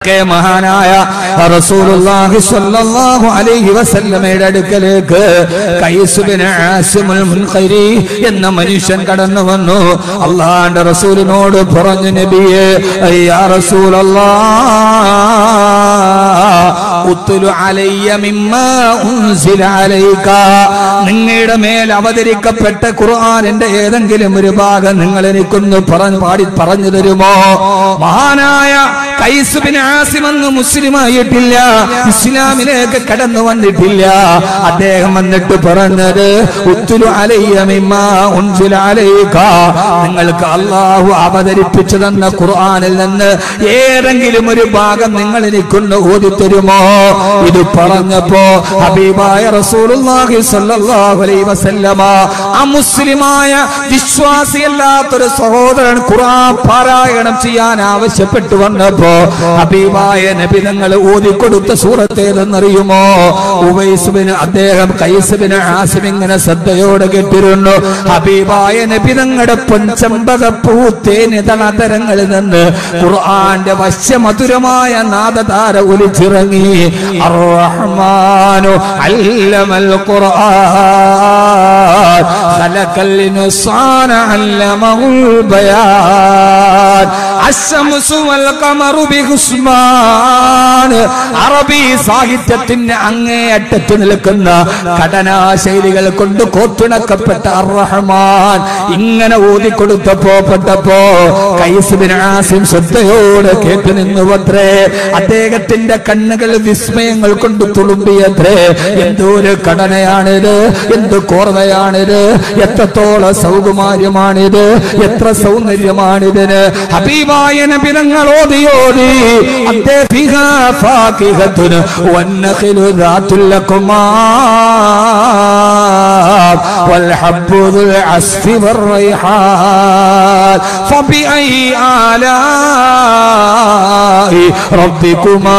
ഒക്കെ മഹാനായ റസൂലുള്ളാഹി സ്വല്ലല്ലാഹു അലൈഹി വസല്ലമയുടെ അടുക്കലേക്ക് ഖൈസ് ബിൻ ആസിമുൽ മുൻഖരി എന്ന മനുഷ്യൻ കടന്നു വന്നു അള്ളാഹുവിന്റെ റസൂലിനോട് പറഞ്ഞു നബിയെ യാ റസൂലല്ലാഹ് ഉത്തുലു അലയ്യ മിമ്മാ ഉൻസില അലൈക നിങ്ങളുടെ മേൽ അവതരിക്കപ്പെട്ട ഖുർആനിന്റെ ഏതെങ്കിലും ഒരു ഭാഗം നിങ്ങൾ എനിക്കൊന്ന് പറഞ്ഞു പാടി പറഞ്ഞു തരുമോ മഹാനായ കൈസ് ബിൻ ആസിം അന്ന് മുസ്ലിമായിട്ടില്ല ഇസ്ലാമിലേക്ക് കടന്നു വന്നിട്ടില്ല അദ്ദേഹം വന്നിട്ട് പറഞ്ഞത് ഉത്തുലു അലയ്യ മിമ്മാ ഉൻസില അലൈക നിങ്ങൾക്ക് അള്ളാഹു അവതരിപ്പിച്ചു തന്ന ഖുർആനിൽ നിന്ന് ഏതെങ്കിലും ഒരു ഭാഗം നിങ്ങൾ എനിക്കൊന്ന് ഓതി തരുമോ ഇത് പറഞ്ഞപ്പോ ഹബീബായ റസൂലുള്ളാഹി സ്വല്ലല്ലാഹു അലൈഹി വസല്ലമ ആ മുസ്ലിമായ വിശ്വാസിയല്ലാത്തൊരു സഹോദരൻ ഖുർആൻ പാരായണം ചെയ്യാൻ ആവശ്യപ്പെട്ടു വന്നപ്പോ ഹബീബായ നബി തങ്ങൾ ഓതിക്കൊടുത്ത സൂറത്ത് ഏതെന്നറിയുമോ ഉവൈസുബിന് അദ്ദേഹം കൈസുബിന് ആസിം ഇങ്ങനെ ശ്രദ്ധയോടെ കേട്ടിരുന്നു ഹബീബായ നബി തങ്ങളുടെ പൊൻചമ്പക പൂത്തേനിതളതരങ്ങളിൽ നിന്ന് ഖുർആന്റെ വശ്യമധുരമായ നാദധാര ഒലിച്ചിറങ്ങി അർറഹ്മാനു അല്ലമൽ ഖുർആൻ ഖലഖൽ ഇൻസാന അല്ലമഹുൽ ബയാൻ അശ്ശംസു വൽ ഖമറു ബിഹുസ്മാൻ അറബി സാഹിത്യത്തിന്റെ അങ്ങേയറ്റത്ത് നിൽക്കുന്ന ഘടനാശൈലികൾ കൊണ്ട് കോത്തിണക്കപ്പെട്ട അർറഹ്മാൻ ഇങ്ങനെ ഓതിക്കൊടുത്തപ്പോ പെട്ടപ്പോ കൈസുബിൻ ആസിം ശ്രദ്ധയോടെ കേട്ടു നിന്നുവത്രേ അദ്ദേഹത്തിന്റെ കണ്ണുകൾ വിസ്മയങ്ങൾ കൊണ്ട് തുളുമ്പിയത്രേ എന്തോ ഒരു ഘടനയാണിത് എന്ത് കോർവയാണിത് എത്രത്തോളം സൗകുമാര്യമാണിത് എത്ര സൗന്ദര്യമാണിതിന് ഹബീബായ നബിനങ്ങൾ ഓതി ഓതി അദ്ദേഹിഹാ ഫാക്കിഹത്തുന് വന്നഖിലു ذاتുൽ ലക്കുമാർ والحب ذو العصف والريحان فبأي آلاء ربكما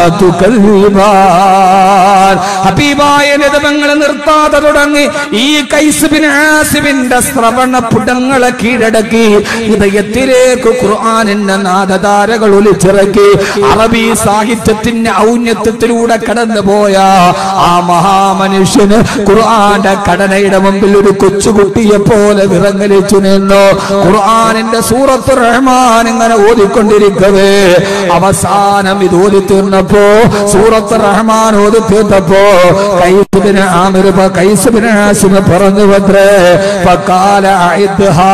تكذبان ഹബീബായ നിതമങ്ങൾ നിർത്താതെ തുടങ്ങി ഈ കൈസുബിന് ആസിബിന്റെ ശ്രവണ പുടങ്ങളെ കീഴടക്കി ഹൃദയത്തിലേക്ക് ഖുർആാനിന്റെ നാദധാരകൾ ഒലിച്ചിറക്കി അറബി സാഹിത്യത്തിന്റെ ഔന്നത്യത്തിലൂടെ കടന്നുപോയ ആ മഹാമനുഷ്യന് ഖുർആന്റെ ഘടനയുടെ മുമ്പിൽ ഒരു കൊച്ചുകുട്ടിയെ പോലെ വിറങ്ങലിച്ചു നിന്നു ഖുർആനിന്റെ സൂറത്ത് റഹ്മാൻ ഇങ്ങനെ ഓതിക്കൊണ്ടിരിക്കവേ അവസാനം ഇത് ഓതി തീർന്നപ്പോ സൂറത്ത് റഹ്മാൻ ഓതി തീർന്നപ്പോ കൈസുബിന് ആമിർ കൈസുബിന് ആസിന് പറഞ്ഞു പത്രേ ഫക്കാല അഇദ്ഹാ.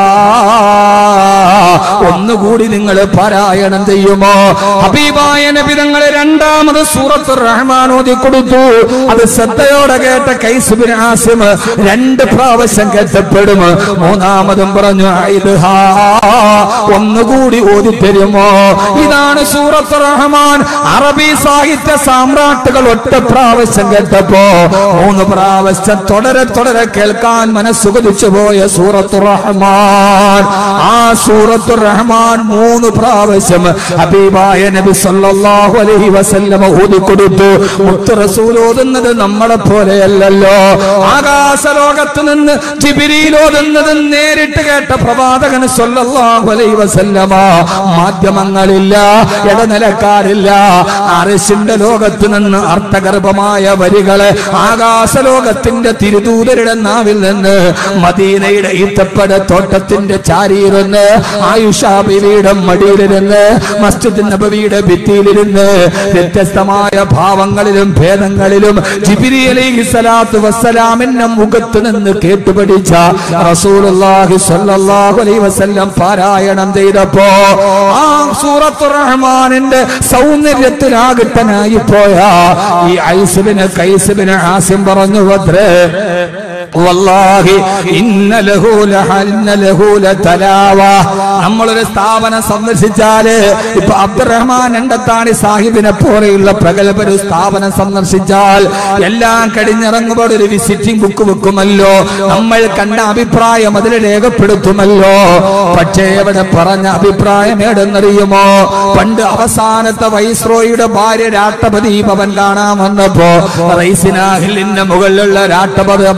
ഒന്നുകൂടി നിങ്ങൾ പാരായണം ചെയ്യുമോ ഹബീബായ നബി തങ്ങളെ രണ്ടാമത് സൂറത്ത് റഹ്മാൻ ഓതി കൊടുത്തു അത് ശ്രദ്ധയോടെ കേട്ട കൈസുബിൻ ആസിം രണ്ട് പ്രാവശ്യം കേട്ടപ്പെടും മൂന്നാമതും പറഞ്ഞു "അയ്ദ്ഹാ." ഒന്നുകൂടി ഓതി തരുമോ ഇതാണ് സൂറത്ത് റഹ്മാൻ അറബി സാഹിത്യ സാമ്രാട്ടുകൾ ഒറ്റ പ്രാവശ്യം കേട്ടപ്പോ മൂന്ന് പ്രാവശ്യം തുടരെ തുടരെ കേൾക്കാൻ മനസ്സുകൊതിച്ചു പോയ സൂറത്ത് റഹ്മാൻ ആ സൂറത്ത് റഹ്മാൻ മൂന്ന് പ്രാവശ്യം ഹബീബായ നബി സല്ലല്ലാഹു അലൈഹി വസല്ലമ ഓതി കൊടുത്തു മുത്ത് റസൂൽ ഓതുന്നത് നമ്മളെ പോലെയല്ലല്ലോ ആകാശ ലോകത്ത് നിന്ന് ജിബിരിയിൽ ഓതുന്നത് നേരിട്ട് കേട്ട പ്രവാചകൻ സല്ലല്ലാഹു അലൈഹി വസല്ലമ മാധ്യമങ്ങളില്ല ഇടനിലക്കാരില്ല അറിശിന്റെ ലോകത്ത് നിന്ന് അർത്ഥഗർഭമായ വരികളെ ആകാശ ലോകത്തിന്റെ തിരുദൂതരുടെ നാവിൽ നിന്ന് മദീനയുടെ ഈത്തപ്പട തോട്ടത്തിന്റെ ചാരിയിരുന്ന് ആയുഷാബിയുടെ മടിയിലിരുന്ന് മസ്ജിദ് നബവിയുടെ ഭിത്തിയിലിരുന്ന് വ്യത്യസ്തമായ ഭാവങ്ങളിലും ഭേദങ്ങളിലും ജിബിരി അലൈഹി സ്വലാത്തു വസ്സലാമിന്റെ മുഖത്ത് നിന്ന് കേട്ടുപഠിച്ച റസൂലുള്ളാഹി സ്വല്ലല്ലാഹു അലൈഹി വസല്ലം പാരായണം ചെയ്തപ്പോ ആ സൂറത്തു റഹ്മാനിന്റെ സൗന്ദര്യത്തിലാകിട്ടനായി പോയ ഈ ഐസുബിന് കൈസുബിന് ആസിം പറഞ്ഞു അത്രേ വല്ലാഹി ഇന്ന ലഹു ലഹന്ന ലഹു ലതലാവ നമ്മളൊരു സ്ഥാപനം സന്ദർശിച്ചാല് ഇപ്പൊ അബ്ദുറഹ്മാൻ എണ്ടത്താണി സാഹിബിനെ പോലെയുള്ള പ്രഗത്ഭര് സ്ഥാപനം സന്ദർശിച്ചാൽ എല്ലാം കഴിഞ്ഞിറങ്ങുമ്പോൾ ഒരു വിസിറ്റിംഗ് ബുക്ക് വെക്കുമല്ലോ നമ്മൾ കണ്ട അഭിപ്രായം അതിൽ രേഖപ്പെടുത്തുമല്ലോ പക്ഷേ അവിടെ പറഞ്ഞ അഭിപ്രായം ഏടെന്നറിയുമോ പണ്ട് അവസാനത്തെ വൈസ്രോയുടെ ഭാര്യ രാഷ്ട്രപതി ഭവൻ കാണാൻ വന്നപ്പോ റൈസിനാഹിലിന്റെ മുകളിലുള്ള രാഷ്ട്രപതി രാ-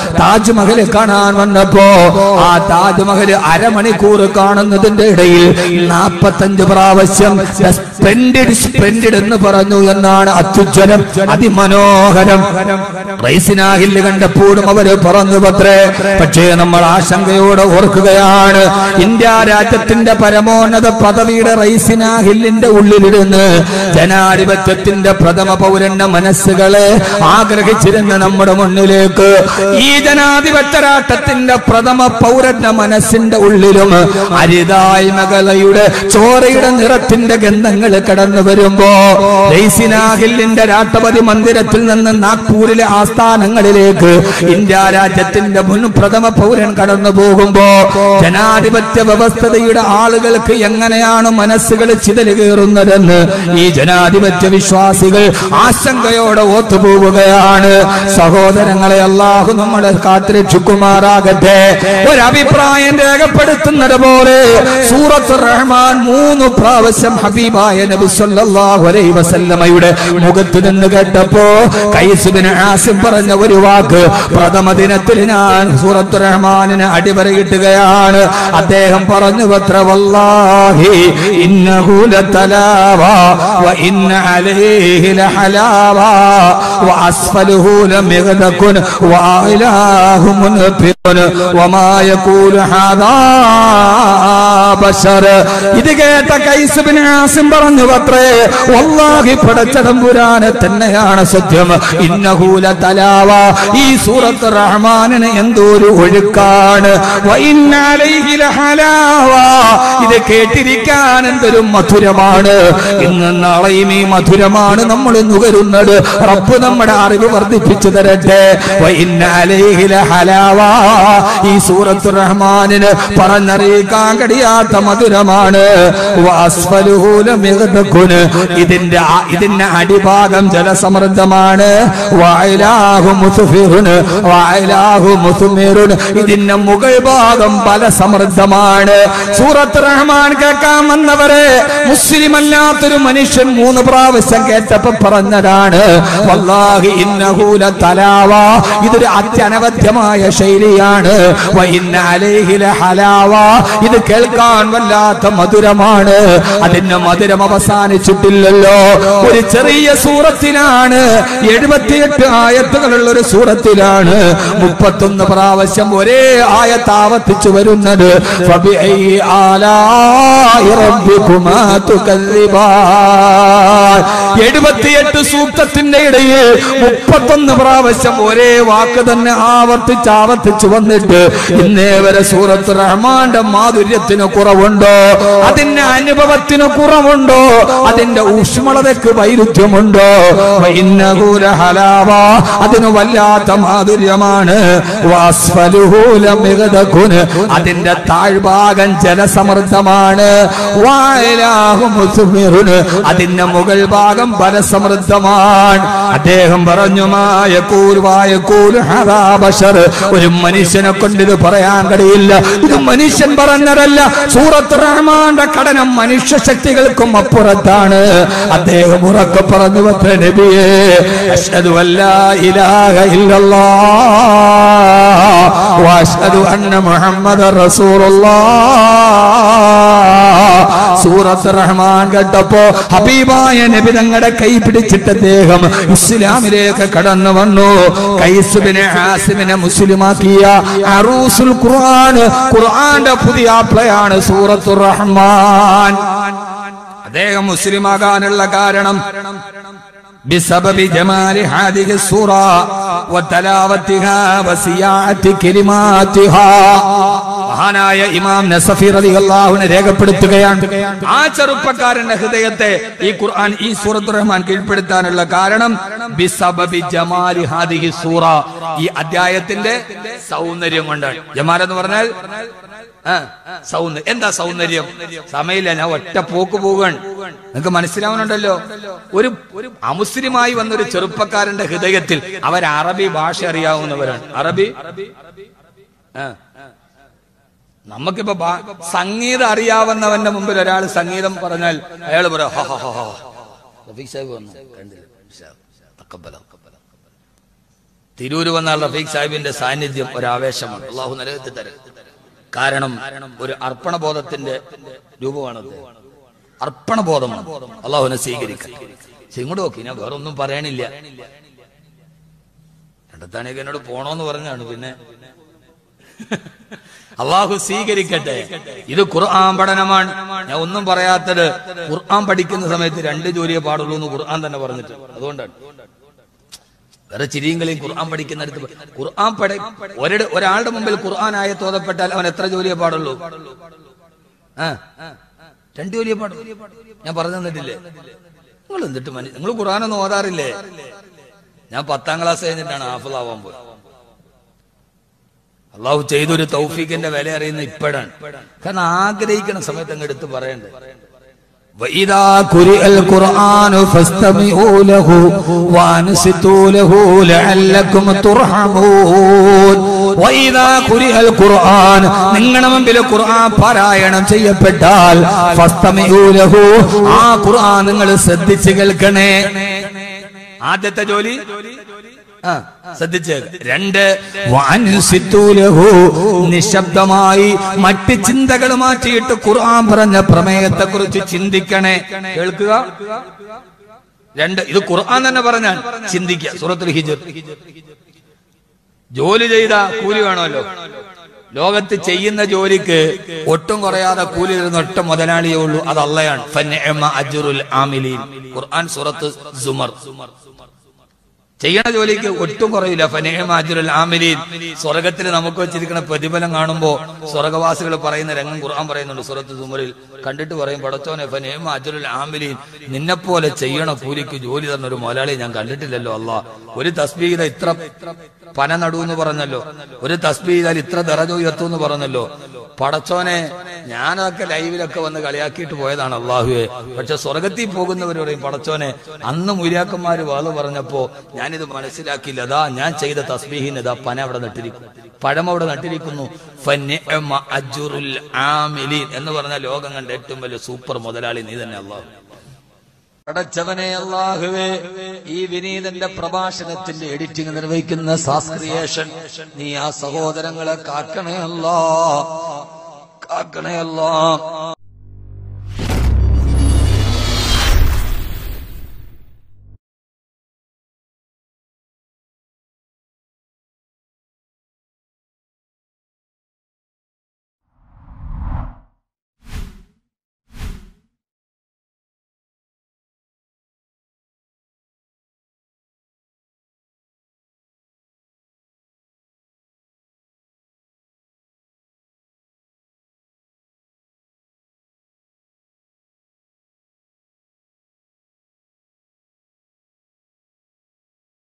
താജ്മഹൽ കാണാൻ വന്നപ്പോ ആ താജ്മഹൽ അരമണിക്കൂർ കാണുന്നതിന്റെ ഇടയിൽ നാൽപ്പത്തഞ്ച് പ്രാവശ്യം സ്പ്ലെൻഡിഡ് സ്പ്ലെൻഡിഡ് എന്ന് പറഞ്ഞു എന്നാണ് അത്യുജ്വലം അതിമനോഹരം റൈസിനാഹില് കണ്ടപ്പോഴും അവര് പറഞ്ഞു പത്രേ പക്ഷേ നമ്മൾ ആശങ്കയോടെ ഓർക്കുകയാണ് ഇന്ത്യ രാജ്യത്തിന്റെ പരമോന്നത പദവിയുടെ റൈസിനാ ഹില്ലിന്റെ ഉള്ളിലിരുന്ന് ജനാധിപത്യത്തിന്റെ പ്രഥമ പൗരന്റെ മനസ്സുകളെ ആഗ്രഹിച്ചിരുന്ന നമ്മുടെ മുന്നിലേക്ക് ഈ ജനാധിപത്യ രാഷ്ട്രത്തിന്റെ പ്രഥമ പൗരന്റെ മനസ്സിന്റെ ഉള്ളിലും അരിതായ്മകളയുടെ ചോരയുടെ നിറത്തിന്റെ ഗന്ധങ്ങൾ കടന്നു വരുമ്പോ റൈസിനാഹില്ലിന്റെ രാഷ്ട്രപതി മന്ദിരത്തിൽ നിന്ന് നാഗ്പൂരിലെ ആസ്ഥാനങ്ങളിലേക്ക് ഇന്ത്യ രാജ്യത്തിന്റെ മുൻ പ്രഥമ പൗരൻ കടന്നു പോകുമ്പോ ജനാധിപത്യ വ്യവസ്ഥതയുടെ ആളുകൾക്ക് എങ്ങനെയാണ് മനസ്സുകൾ ചിതല് കയറുന്നതെന്ന് ഈ ജനാധിപത്യ വിശ്വാസികൾ ആശങ്കയോടെ ഓത്തുപോവുകയാണ് സഹോദരങ്ങളെ അള്ളാഹു നമ്മളെ കാത്തിരക്ഷിക്കുമാറാകട്ടെ ഒരഭിപ്രായം രേഖപ്പെടുത്തുന്നത് പോലെ സൂറത്ത് റഹ്മാൻ മൂന്ന് പ്രാവശ്യം ഹബീബായ നബി സല്ലല്ലാഹു അലൈഹി വസല്ലമയുടെ മുഖത്ത് നിന്ന് കേട്ടപ്പോ കൈസുബിന് ആസിം പറഞ്ഞ ഒരു വാക്ക് പ്രഥമ ദിനത്തിൽ ഞാൻ സൂറത്ത് റഹ്മാനിന് അടിപറയിട്ടുകയാണ് അദ്ദേഹം പറഞ്ഞു പത്ര വല്ലാഹി ഇന്നഹു ലതലാവ വ ഇന്ന അലൈഹി ലഹലാവ വ അസ്ഫലുഹു ലമിഗ്ദകുൻ വ ഇലാഹു മുൻഫിറുൻ വമാ യഖൂലു ഹാദാ ബശർ ഇത് കേട്ട കൈസ് ബിൻ ആസിം പറഞ്ഞു പത്രേ വല്ലാഹി പടച്ചതമ്പുരാനെ തന്നെയാണ് സത്യം ഇന്നഹൂല തലാവ ഈ സൂറത്ത് റഹ്മാനിന് എന്തോ ഒരു ഒഴുക്കാണ് വ ഇന്ന അലൈഹി ലഹലാവ. ഇത് കേട്ടിരിക്കാൻ എന്തൊരു മധുരമാണ് ഇന്ന് നാളെയും ഈ മധുരമാണ് നമ്മൾ നുകരുന്നത് റബ്ബ് നമ്മുടെ അറിവ് വർദ്ധിപ്പിച്ചു തരട്ടെ വ ഇന്ന അലൈഹി ലഹലാവ. ഈ സൂറത്ത് റഹ്മാനിന് പറഞ്ഞറിയിക്കാൻ കഴിയാത്ത മധുരമാണ് വ അസ്ഫലുഹു ലമിഗ്ദകുൻ. ഇതിന്റെ ആ- ഇതിന്റെ അടിഭാഗം ജലസമൃദ്ധമാണ് വഅലാഹു മുസ്ഫിറുൻ വഅലാഹു മുസ്മിറുൻ. ഇതിന്റെ മുകൾ ഭാഗം ബലസമൃദ്ധമാണ് സൂറത്ത് റഹ്മാൻ കേൾക്കാൻ വന്നവരെ മുസ്ലിം അല്ലാത്തൊരു മനുഷ്യൻ മൂന്ന് പ്രാവശ്യം കേട്ടപ്പോ പറഞ്ഞതാണ് വല്ലാഹി ഇന്നഹൂല തലാവ ഇതൊരു അത്യനവധ്യമായ ശൈലിയാണ് വ ഇന്ന അലൈഹി ലഹലാവ. ഇത് കേൾക്കാൻ വല്ലാത്ത മധുരമാണ് അതിന്റെ മധുരം അവസാനിച്ചിട്ടില്ലല്ലോ ഒരു ചെറിയ സൂറത്തിലാണ് എഴുപത്തിയെട്ട് ആയത്തുകളുള്ള ഒരു സൂറത്തിലാണ് മുപ്പത്തൊന്ന് പ്രാവശ്യം ഒരേ ആയത്ത് ആവർത്തിച്ചു വരുന്നത് ഫബിഐ ആലാഇ റബ്ബികുമാ തുകല്ലിബാൻ. എഴുപത്തിയെട്ട് സൂക്തത്തിന്റെ ഇടയിൽ മുപ്പത്തൊന്ന് പ്രാവശ്യം ഒരേ വാക്ക് തന്നെ ആവർത്തിച്ച് ആവർത്തിച്ചു വന്നിട്ട് ഇന്നേ വരെ സൂറത്ത് റഹ്മാന്റെ മാധുര്യത്തിന് കുറവുണ്ടോ അതിന്റെ അനുഭവത്തിന് കുറവുണ്ടോ അതിന്റെ ഊഷ്മളതയ്ക്ക് വൈരുദ്ധ്യമുണ്ടോ ഇന്നകൂല ഹലാവ അതിന് വല്ലാത്ത മാധുര്യമാണ് വാസ്ഫലുഹൂല മികതകുന് അതിന്റെ താഴ്ഭാഗം ജലസമൃദ്ധമാണ് വായലാഹു മുസ്മിറുന് അതിന്റെ മുകൾ ഭാഗം ബലസമൃദ്ധമാണ് അദ്ദേഹം പറഞ്ഞു മായക്കൂൽ വായക്കൂൽ ഹദാ ബശർ ഒരു മനുഷ്യനെ കൊണ്ട് ഇത് പറയാൻ കഴിയില്ല ഇത് മനുഷ്യൻ പറഞ്ഞതല്ല സൂറത്ത് റഹ്മാന്റെ കടനം മനുഷ്യ ശക്തികൾക്കും അപ്പുറത്താണ് അദ്ദേഹം ഉറക്കെ പറഞ്ഞു പത്ര നബിയെ അഷ്ഹദു അല്ലാ ഇലാഹ ഇല്ലല്ലാഹ് വഅഷ്ഹദു അന്ന മുഹമ്മദ റസൂലുള്ളാഹ് സൂറത്ത് റഹ്മാൻ കേട്ടപ്പോ ഹബീബായ നബി തങ്ങളുടെ കൈ പിടിച്ചിട്ട് അദ്ദേഹം ഇസ്ലാമിലേക്ക് കടന്നു വന്നു കൈസുബിനെ ആസിമിനെ മുസ്ലിമാക്കിയ അറൂസുൽ ഖുർആൻ ഖുർആന്റെ പുതിയ ആപ്ലയാണ് സൂറത്തു റഹ്മാൻ അദ്ദേഹം മുസ്ലിമാകാനുള്ള കാരണം بسبب جمال هذه السورة وتلاوتها وسياعة كلماتها മഹാനായ ഇമാം നസഫി റളിയല്ലാഹുവിനെ രേഖപ്പെടുത്തുകയാണ് ആ ചെറുപ്പക്കാരന്റെ ഹൃദയത്തെ ഈ ഖുർആൻ ഈ സൂറത്തുർ റഹ്മാൻ കീഴ്പ്പെടുത്താനുള്ള കാരണം ബിസബബി ജമാലി ഹാദിഹി സൂറ ഈ അധ്യായത്തിന്റെ സൗന്ദര്യം കൊണ്ടാണ് ജമാൽ എന്ന് പറഞ്ഞാൽ ആ, സൗന്ദര്യം എന്താ സൗന്ദര്യം സമയമില്ല ഞാൻ ഒറ്റ പോക്ക് പോവുകയാണ് നിങ്ങൾക്ക് മനസ്സിലാവുന്നുണ്ടല്ലോ ഒരു ഒരു അമുസ്ലിമായി വന്ന ഒരു ചെറുപ്പക്കാരന്റെ ഹൃദയത്തിൽ അവർ അറബി ഭാഷ അറിയാവുന്നവരാണ് അറബി ആ നമുക്കിപ്പോ ഭാ- സംഗീതം അറിയാവുന്നവന്റെ മുമ്പിൽ ഒരാൾ സംഗീതം പറഞ്ഞാൽ അയാൾ പറയാം "ഹ, ഹ, ഹ, ഹ." റഫീഖ് സാഹിബ് വന്നു. കണ്ടില്ല. ഇൻഷാ അല്ലാ. തക്കബ്ബല. തിരൂര് വന്ന റഫീഖ് സാഹിബിന്റെ സാന്നിധ്യം ഒരാവേശമാണ് അള്ളാഹു നിലനിർത്തി തരും കാരണം ഒരു അർപ്പണബോധത്തിന്റെ രൂപമാണത് അർപ്പണബോധമാണ് അള്ളാഹുവിനെ സ്വീകരിക്കാൻ പക്ഷെ ഇങ്ങോട്ട് നോക്കി ഞാൻ വേറെ ഒന്നും പറയാനില്ല രണ്ടത്താണേക്ക് എന്നോട് പോണോന്ന് പറഞ്ഞാണ് പിന്നെ അള്ളാഹു സ്വീകരിക്കട്ടെ ഇത് ഖുർആൻ പഠനമാണ് ഞാൻ ഒന്നും പറയാത്തത് ഖുർആൻ പഠിക്കുന്ന സമയത്ത് രണ്ട് ജോലിയെ പാടുള്ളൂ എന്ന് ഖുർആൻ തന്നെ പറഞ്ഞിട്ട് അതുകൊണ്ടാണ് വേറെ ചിരിയെങ്കിലും ഖുർആൻ പഠിക്കുന്നിടത്ത് പ- ഖുർആൻ പഠി ഒരിട ഒരാളുടെ മുമ്പിൽ ഖുർആൻ ആയ തോതപ്പെട്ടാൽ അവൻ എത്ര ജോലിയെ പാടുള്ളൂ ആ രണ്ട് ജോലിയെ പാടുള്ളൂ ഞാൻ പറഞ്ഞു തന്നിട്ടില്ലേ നിങ്ങൾ എന്നിട്ട് മനു നിങ്ങൾ ഖുർആനൊന്നും ഓതാറില്ലേ ഞാൻ പത്താം ക്ലാസ് കഴിഞ്ഞിട്ടാണ് ഹാഫിളാവാൻ പോയത് അള്ളാഹു ചെയ്തൊരു തൗഫീഖിന്റെ വില അറിയുന്ന ഇപ്പോഴാണ് കാരണം ആഗ്രഹിക്കുന്ന സമയത്ത് അങ്ങ് എടുത്ത് പറയണ്ടേ وإذا قرئ القرآن فاستمعوا له وأنصتوا له لعلكم ترحمون وإذا قرئ القرآن നിങ്ങളുടെ മുമ്പിൽ ഖുർആൻ പാരായണം ചെയ്യപ്പെട്ടാൽ ഫസ്തമിഊ ലഹു ആ ഖുർആൻ നിങ്ങൾ ശ്രദ്ധിച്ച് കേൾക്കണേ ആദ്യത്തെ ജോലി ആ ശ്രദ്ധിച്ച് രണ്ട് വഅൻസിത്തൂ ലഹു നിശബ്ദമായി മറ്റ് ചിന്തകൾ മാറ്റിയിട്ട് ഖുർആൻ പറഞ്ഞ പ്രമേയത്തെ കുറിച്ച് ചിന്തിക്കണേ കേൾക്കുക രണ്ട് ഇത് ഖുർആൻ തന്നെ പറഞ്ഞാൽ ചിന്തിക്കുക സൂറത്തുൽ ഹിജർ ജോലി ചെയ്ത കൂലി വേണമല്ലോ ലോകത്ത് ചെയ്യുന്ന ജോലിക്ക് ഒട്ടും കുറയാതെ കൂലി തരുന്ന ഒറ്റ മുതലാളിയേ ഉള്ളൂ അത് അള്ളയാണ് ഫനിഅമ അജ്റുൽ ആമിലീൻ ഖുർആൻ സൂറത്ത് സുമർ ചെയ്യണ ജോലിക്ക് ഒട്ടും കുറയില്ല ഫനിഅമ അജ്റുൽ ആമിലീൻ സ്വർഗത്തിൽ നമുക്ക് വെച്ചിരിക്കുന്ന പ്രതിഫലം കാണുമ്പോ സ്വർഗവാസികൾ പറയുന്ന രംഗം ഖുർആൻ പറയുന്നുണ്ട് സൂറത്ത് സുമറിൽ കണ്ടിട്ട് പറയും പടച്ചോനെ ഫനിഅമ അജ്റുൽ ആമിലീൻ നിന്നെപ്പോലെ ചെയ്യണ കൂലിക്ക് ജോലി തന്ന ഒരു മുതലാളി ഞാൻ കണ്ടിട്ടില്ലല്ലോ അല്ലാ ഒരു തസ്ബീഹിത ഇത്ര പന നടൂ എന്ന് പറഞ്ഞല്ലോ ഒരു തസ്ബീഹിതാൽ ഇത്ര ദറജ ഉയർത്തു എന്ന് പറഞ്ഞല്ലോ പടച്ചോനെ ഞാനതൊക്കെ ലൈവിലൊക്കെ വന്ന് കളിയാക്കിയിട്ട് പോയതാണ് അള്ളാഹുവെ പക്ഷെ സ്വർഗത്തിൽ പോകുന്നവർ പറയും പടച്ചോനെ അന്ന് മുരിയാക്കന്മാര് വാള് പറഞ്ഞപ്പോ ഞാനിത് മനസ്സിലാക്കിയില്ല അതാ ഞാൻ ചെയ്ത തസ്ബീഹിന് ഇതാ പന അവിടെ നട്ടിരിക്കുന്നു പഴം അവിടെ നട്ടിരിക്കുന്നു ഫനിഅമ അജ്റുൽ ആമിലീൻ എന്ന് പറഞ്ഞ ലോകം കണ്ട ഏറ്റവും വലിയ സൂപ്പർ മുതലാളി നീ തന്നെ അള്ളാഹു പടച്ചവനെ അള്ളാഹുവേ ഈ വിനീതന്റെ പ്രഭാഷണത്തിന്റെ എഡിറ്റിംഗ് നിർവഹിക്കുന്ന സാസ്ക്രിയേഷൻ നീ ആ സഹോദരങ്ങളെ കാക്കണേ അല്ലാ കാക്കണേ അല്ലാ